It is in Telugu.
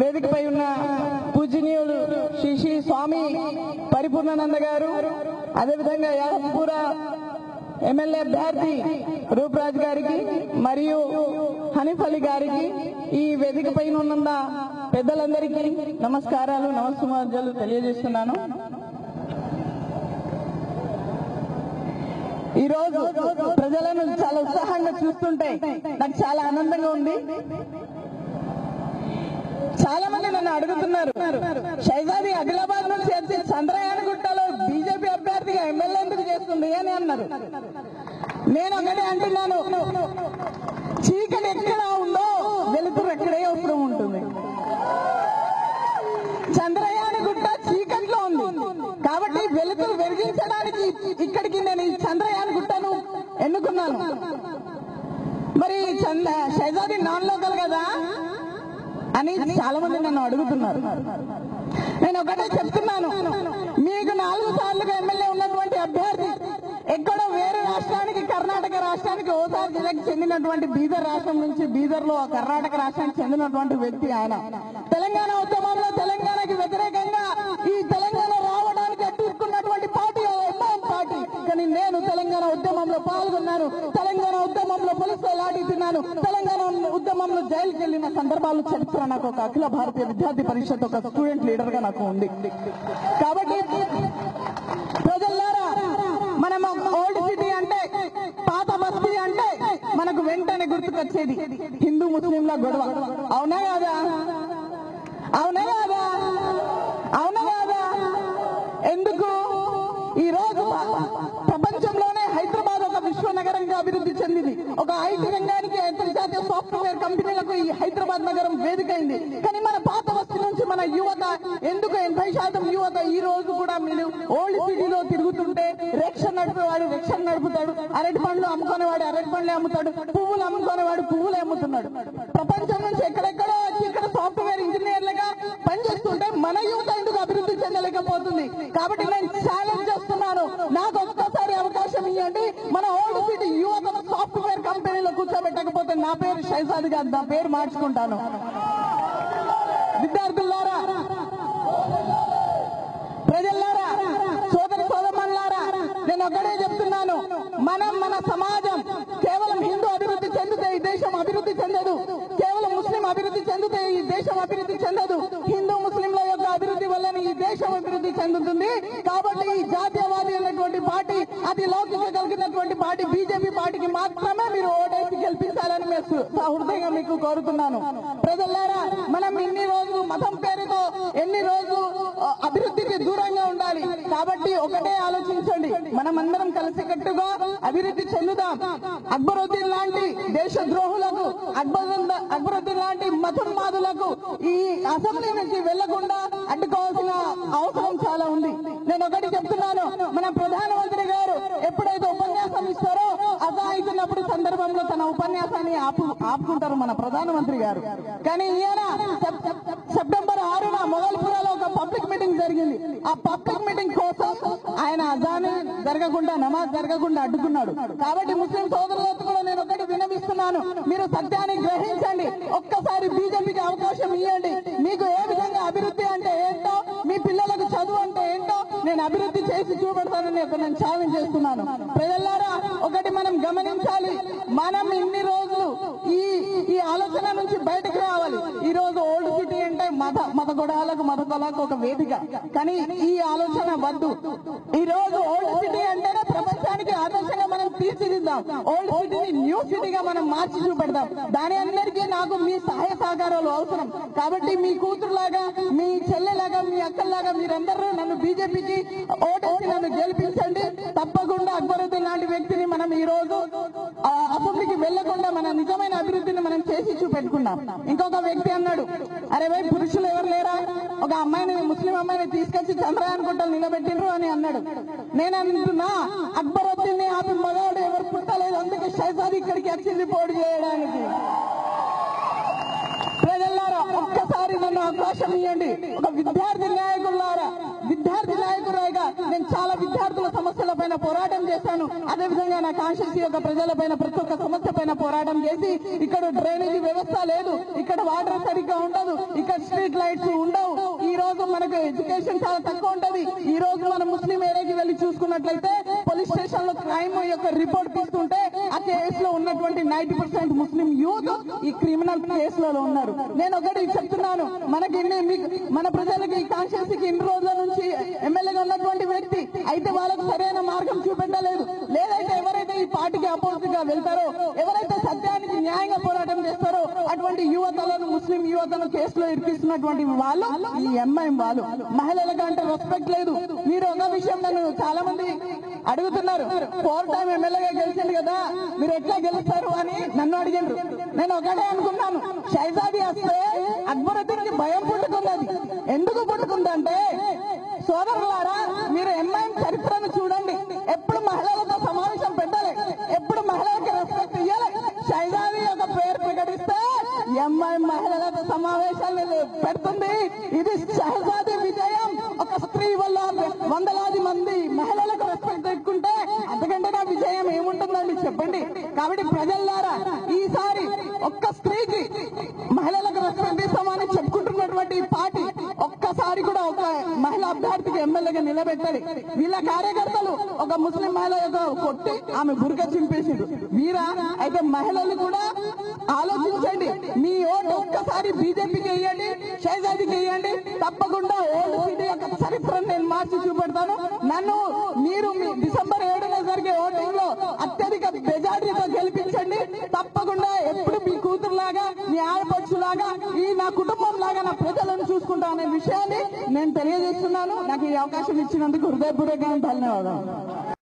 వేదికపై ఉన్న పూజనీయులు శ్రీ శ్రీ స్వామి పరిపూర్ణానంద గారు అదేవిధంగా యాదవపూర ఎమ్మెల్యే అభ్యర్థి రూపరాజ్ గారికి మరియు హనీఫ్ అలీ గారికి ఈ వేదిక పైన ఉన్న పెద్దలందరికీ నమస్కారాలు నమస్కారాలు తెలియజేస్తున్నాను ఈ రోజు ప్రజలను చాలా ఉత్సాహంగా చూస్తుంటే నాకు చాలా ఆనందంగా ఉంది చాలా మంది నన్ను అడుగుతున్నారు షైజాది ఆదిలాబాద్ నుంచి వచ్చి చంద్రయాన్ గుట్టలో బీజేపీ అభ్యర్థిగా ఎమ్మెల్యే ఎందుకు చేస్తుంది అని అన్నారు నేను ఒకటే అంటున్నాను చీకటి ఎక్కడ ఉందో వెలుతురు ఎక్కడే అవసరం ఉంటుంది చంద్రయాన్ గుట్ట చీకట్లో ఉంది కాబట్టి వెలుతురు వెలిగించడానికి ఇక్కడికి నేను ఈ చంద్రయాన్ గుట్టను ఎన్నుకున్నాను మరి చంద షైజాది నాన్ లోకల్ కదా అని చాలా మంది నన్ను అడుగుతున్నారు నేను ఒకటే చెప్తున్నాను మీకు నాలుగు సార్లుగా ఎమ్మెల్యే ఉన్నటువంటి అభ్యర్థి ఎక్కడో వేరే రాష్ట్రానికి కర్ణాటక రాష్ట్రానికి ఓసారి జిల్లాకి చెందినటువంటి బీదర్ రాష్ట్రం నుంచి బీదర్ లో కర్ణాటక రాష్ట్రానికి చెందినటువంటి వ్యక్తి ఆయన తెలంగాణ ఉద్యమంలో తెలంగాణకి వ్యతిరేకంగా ఈ తెలంగాణ రావడానికి అడ్డుకున్నటువంటి పార్టీ ఎంఐఎం పార్టీ కానీ నేను తెలంగాణ ఉద్యమంలో పాల్గొన్నాను తెలంగాణ ఉద్యమంలో పోలీసులో లాఠీ తిన్నాను తెలంగాణ ఉద్యమంలో జైలుకి వెళ్ళిన సందర్భాలు చరిత్ర నాకు ఒక అఖిల భారతీయ విద్యార్థి పరిషత్ ఒక స్టూడెంట్ లీడర్ గా నాకు ఉంది కాబట్టి ప్రజల్లారా మనం ఓల్డ్ సిటీ అంటే పాత బస్తీ అంటే మనకు వెంటనే గుర్తుకొచ్చేది హిందూ ముస్లింల గొడవ అవునా కాదా అవునా కాదా అవునా కాదా ఎందుకు ఈ రోజు ప్రపంచంలోనే హైదరాబాద్ ఒక విశ్వ నగరంగా అభివృద్ధి చెందింది ఒక ఐటీ రంగానికి అంతర్జాతీయ సాఫ్ట్వేర్ కంపెనీలకు ఈ హైదరాబాద్ నగరం వేదికైంది కానీ మన పాత వస్తు నుంచి మన యువత ఎందుకు ఎనభై శాతం యువత ఈ రోజు కూడా మీరు ఓల్డ్ సిటీలో తిరుగుతుంటే రిక్ష నడిపేవాడు రిక్ష నడుపుతాడు అరటి పండ్లు అమ్ముకునేవాడు అరటి పండ్లు అమ్ముతాడు పువ్వులు అమ్ముకునేవాడు పువ్వులు అమ్ముతున్నాడు ప్రపంచం నుంచి ఎక్కడెక్కడో వచ్చి ఇక్కడ సాఫ్ట్వేర్ ఇంజనీర్లుగా పనిచేస్తుంటే మన యువత ఎందుకు అభివృద్ధి చెందలేకపోతుంది కాబట్టి నేను ఛాలెంజ్ చేస్తున్నాను నాకు ఒక్కసారి అవకాశం ఇవ్వండి మన ఓల్డ్ సిటీ యువతను సాఫ్ట్వేర్ కంపెనీలో కూర్చోబెట్టకపోతే నా పేరు షైజాద్ గారు నా పేరు మార్చుకుంటాను విద్యార్థులారా ప్రజల్లారా సోదరి సోదరులారా నేను ఒకటే చెప్తున్నాను మనం మన సమాజం కేవలం హిందూ అభివృద్ధి చెందితే ఈ దేశం అభివృద్ధి చెందదు కేవలం ముస్లిం అభివృద్ధి చెందితే ఈ దేశం అభివృద్ధి చెందదు హిందూ ముస్లింల యొక్క అభివృద్ధి వల్లనే ఈ దేశం అభివృద్ధి చెందుతుంది కాబట్టి ఈ జాతీయవాది అయినటువంటి పార్టీ అది లౌకిక కలిగినటువంటి పార్టీ బీజేపీ పార్టీకి మాత్రమే మీరు ఓటేసి గెలిపించాలని మేము సు- హృదయంగా మీకు కోరుతున్నాను ప్రజలారా మనం ఇన్ని రోజులు మతం పేరుతో ఎన్ని రోజులు ఆ, అభివృద్ధికి దూరంగా ఉండాలి కాబట్టి ఒకటే ఆలోచించండి మనం అందరం కలిసికట్టుగా అభివృద్ధి చెందుదాం అక్బరుద్దీన్ లాంటి దేశ ద్రోహులకు అక్బరుద్దీన్ అక్బరుద్దీన్ లాంటి మతోన్మాదులకు ఈ అసెంబ్లీ నుంచి వెళ్లకుండా అడ్డుకోవాల్సిన అవసరం చాలా ఉంది నేను ఒకటి చెప్తున్నాను మన ప్రధానమంత్రి గారు ఎప్పుడైతే ఉపన్యాసం ఇస్తారో అసహాయితున్నప్పుడు సందర్భంలో తన ఉపన్యాసాన్ని ఆపు ఆపుకుంటారు మన ప్రధానమంత్రి గారు కానీ ఈయన సెప్- సెప్టెంబర్ ఆరున మొగల్పురలో ఒక పబ్లిక్ మీటింగ్ జరిగింది ఆ పబ్లిక్ మీటింగ్ కోసం ఆయన అజాని జరగకుండా నమాజ్ జరగకుండా అడ్డుకున్నాడు కాబట్టి ముస్లిం సోదరులకు కూడా నేను ఒకటి వినవిస్తున్నాను మీరు సత్యాన్ని గ్రహించండి ఒక్కసారి బీజేపీకి అవకాశం ఇవ్వండి మీకు ఏ విధంగా అభివృద్ధి అంటే ఏంటో మీ పిల్లలకు చదువు అంటే ఏంటో నేను అభివృద్ధి చేసి చూపెడతానని ఒక నేను ఛాలెంజ్ చేస్తున్నాను ప్రజలారా ఒకటి మనం గమనించాలి మనం ఇన్ని రోజులు ఈ ఈ ఆలోచన నుంచి బయటకు రావాలి ఈ రోజు ఓల్డ్ సిటీ అంటే మత మత గొడవలకు మత కొలకు ఒక వేదిక కానీ ఈ ఆలోచన వద్దు ఈ రోజు ఓల్డ్ సిటీ అంటేనే ప్రపంచానికి ఆదర్శంగా మనం తీర్చిదిద్దాం ఓల్డ్ సిటీని న్యూ సిటీగా మనం మార్చి చూపెడదాం దాని అందరికీ నాకు మీ సహాయ సహకారాలు అవసరం కాబట్టి మీ కూతురులాగా మీ చెల్లెలాగా మీ అక్కల్లాగా మీరందరూ నన్ను బీజేపీకి ఓటేసి నన్ను గెలిపించండి తప్పకుండా అక్బరుద్దీన్ లాంటి వ్యక్తిని మనం ఈ రోజు ఆ అసెంబ్లీకి వెళ్లకుండా మన నిజమైన అభివృద్ధిని మనం చేసి చూపెట్టుకున్నాం ఇంకొక వ్యక్తి అన్నాడు అరే భయ్ పురుషులు ఎవరు లేరా ఒక అమ్మాయిని ముస్లిం అమ్మాయిని తీసుకొచ్చి చంద్రయాన్ గుట్టలు నిలబెట్టిండ్రు అని అన్నాడు నేను అంటున్నా అక్బరుద్దీన్ ఆపి మగవాడు ఎవరు పుట్టలేదు అందుకే షైజాద్ ఇక్కడికి వచ్చింది పోటీ చేయడానికి ప్రజలారా ఒక్కసారి నన్ను అవకాశం ఇవ్వండి ఒక విద్యార్థి నాయకులారా విద్యార్థి విద్యార్థి నాయకురాయిగా నేను చాలా విద్యార్థుల సమస్యల పైన పోరాటం చేశాను అదే విధంగా నా కాన్షియస్ యొక్క ప్రజల పైన ప్రతి ఒక్క సమస్య పైన పోరాటం చేసి ఇక్కడ డ్రైనేజీ వ్యవస్థ లేదు ఇక్కడ వాటర్ సరిగ్గా ఉండదు ఇక్కడ స్ట్రీట్ లైట్స్ ఉండవు ఈ రోజు మనకు ఎడ్యుకేషన్ చాలా తక్కువ ఉంటది ఈ రోజు మనం ముస్లిం ఏరియాకి వెళ్ళి చూసుకున్నట్లయితే పోలీస్ స్టేషన్ లో క్రైమ్ యొక్క రిపోర్ట్ తీసుకుంటే ఆ కేసులో ఉన్నటువంటి నైన్టీ పర్సెంట్ ముస్లిం యూత్ ఈ క్రిమినల్ కేసులలో ఉన్నారు నేను ఒకటి చెప్తున్నాను మనకి ఇన్ని మీకు మన ప్రజలకి కాన్షియస్కి ఇన్ని రోజుల నుంచి ఎమ్మెల్యేగా ఉన్నటువంటి వ్యక్తి అయితే వాళ్ళకు సరైన మార్గం చూపెట్టలేదు లేదైతే ఎవరైతే ఈ పార్టీకి అపోజిట్ గా వెళ్తారో ఎవరైతే సత్యానికి న్యాయంగా పోరాటం చేస్తారో అటువంటి యువతలను ముస్లిం యువతను కేసులో ఇరికిస్తున్నటువంటి వాళ్ళు ఈ ఎంఐఎం వాళ్ళు మహిళలకు అంటే రెస్పెక్ట్ లేదు మీరు ఒక విషయం నన్ను చాలా మంది అడుగుతున్నారు ఫోర్ టైం ఎమ్మెల్యేగా గెలిచింది కదా మీరు ఎట్లా గెలుస్తారు అని నన్ను అడిగారు నేను ఒకటే అనుకున్నాను షైజాది వస్తే అక్బరుద్దీన్కి భయం పుట్టుకున్నది ఎందుకు పుట్టుకుందంటే సోదరులారా మీరు ఎంఐఎం చరిత్రను చూడండి ఎప్పుడు మహిళలతో సమావేశం పెట్టాలి ఎప్పుడు మహిళలకు రెస్పెక్ట్ ఇవ్వాలి షైజాది యొక్క పేరు ప్రకటిస్తే ఎంఐఎం మహిళలతో సమావేశాలు పెడుతుంది ఇది షహజాది విజయం ఒక స్త్రీ వల్ల వందలాది మంది మహిళలకు రెస్పెక్ట్ పెట్టుకుంటే అంతకంటే నా విజయం ఏముంటుందండి చెప్పండి కాబట్టి ప్రజల్లారా ఈసారి ఒక్క స్త్రీకి మహిళలకు రెస్పెక్ట్ ఇస్తామని చెప్పుకుంటున్నటువంటి ఈ పార్టీ ఒక్కసారి కూడా ఒక మహిళా అభ్యర్థికి ఎమ్మెల్యేగా నిలబెట్టాలి వీళ్ళ కార్యకర్తలు ఒక ముస్లిం మహిళ యొక్క కొట్టి ఆమె బురక చింపేసిండు వీరా అయితే మహిళలు కూడా ఆలోచించండి మీ ఓటు ఒక్కసారి బీజేపీకి వేయండి షైజాదికి వేయండి తప్పకుండా ఓల్డ్ సిటీ యొక్క చరిత్రను నేను మార్చి చూపెడతాను నన్ను మీరు మీ డిసెంబర్ ఏడున జరిగే ఓటింగ్ లో అత్యధిక మెజారిటీతో గెలిపించండి తప్పకుండా ఎప్పుడు మీ కూతురులాగా మీ ఆడపడుచులాగా ఈ నా కుటుంబం లాగా నా ప్రజలను చూసుకుంటా అనే విషయాన్ని నేను తెలియజేస్తున్నాను నాకు ఈ అవకాశం ఇచ్చినందుకు హృదయపూర్వకంగా ధన్యవాదాలు